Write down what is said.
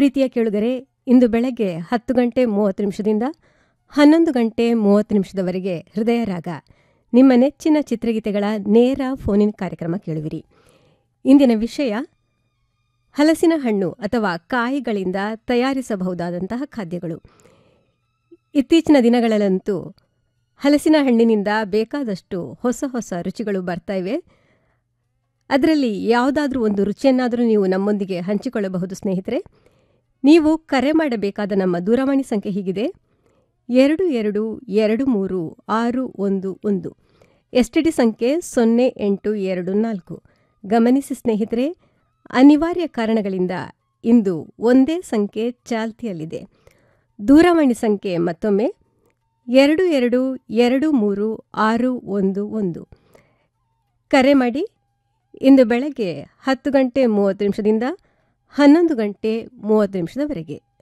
ಪ್ರೀತಿಯ ಕೇಳುಗರೆ ಇಂದು ಬೆಳಗ್ಗೆ ಹತ್ತು ಗಂಟೆ ಮೂವತ್ತು ನಿಮಿಷದಿಂದ ಹನ್ನೊಂದು ಗಂಟೆ ಮೂವತ್ತು ನಿಮಿಷದವರೆಗೆ ಹೃದಯ ರಾಗ ನಿಮ್ಮ ನೆಚ್ಚಿನ ಚಿತ್ರಗೀತೆಗಳ ನೇರ ಫೋನಿನ್ ಕಾರ್ಯಕ್ರಮ ಕೇಳುವಿರಿ ಇಂದಿನ ವಿಷಯ ಹಲಸಿನ ಹಣ್ಣು ಅಥವಾ ಕಾಯಿಗಳಿಂದ ತಯಾರಿಸಬಹುದಾದಂತಹ ಖಾದ್ಯಗಳು ಇತ್ತೀಚಿನ ದಿನಗಳಲ್ಲಂತೂ ಹಲಸಿನ ಹಣ್ಣಿನಿಂದ ಬೇಕಾದಷ್ಟು ಹೊಸ ಹೊಸ ರುಚಿಗಳು ಬರ್ತಾ ಇವೆ ಅದರಲ್ಲಿ ಯಾವುದಾದ್ರೂ ಒಂದು ರುಚಿಯನ್ನಾದರೂ ನೀವು ನಮ್ಮೊಂದಿಗೆ ಹಂಚಿಕೊಳ್ಳಬಹುದು ಸ್ನೇಹಿತರೆ ನೀವು ಕರೆ ಮಾಡಬೇಕಾದ ನಮ್ಮ ದೂರವಾಣಿ ಸಂಖ್ಯೆ ಹೀಗಿದೆ ಎರಡು ಎರಡು ಎರಡು ಮೂರು ಆರು ಒಂದು ಒಂದು ಎಸ್ ಟಿ ಡಿ ಸಂಖ್ಯೆ ಸೊನ್ನೆ ಎಂಟು ಎರಡು ನಾಲ್ಕು ಗಮನಿಸಿ ಸ್ನೇಹಿತರೆ ಅನಿವಾರ್ಯ ಕಾರಣಗಳಿಂದ ಇಂದು ಒಂದೇ ಸಂಖ್ಯೆ ಚಾಲ್ತಿಯಲ್ಲಿದೆ ದೂರವಾಣಿ ಸಂಖ್ಯೆ ಮತ್ತೊಮ್ಮೆ ಎರಡು ಎರಡು ಎರಡು ಮೂರು ಆರು ಒಂದು ಒಂದು ಕರೆ ಮಾಡಿ ಇಂದು ಬೆಳಗ್ಗೆ ಹತ್ತು ಗಂಟೆ ಮೂವತ್ತು ನಿಮಿಷದಿಂದ ಹನ್ನೊಂದು ಗಂಟೆ ಮೂವತ್ತು ನಿಮಿಷದವರೆಗೆ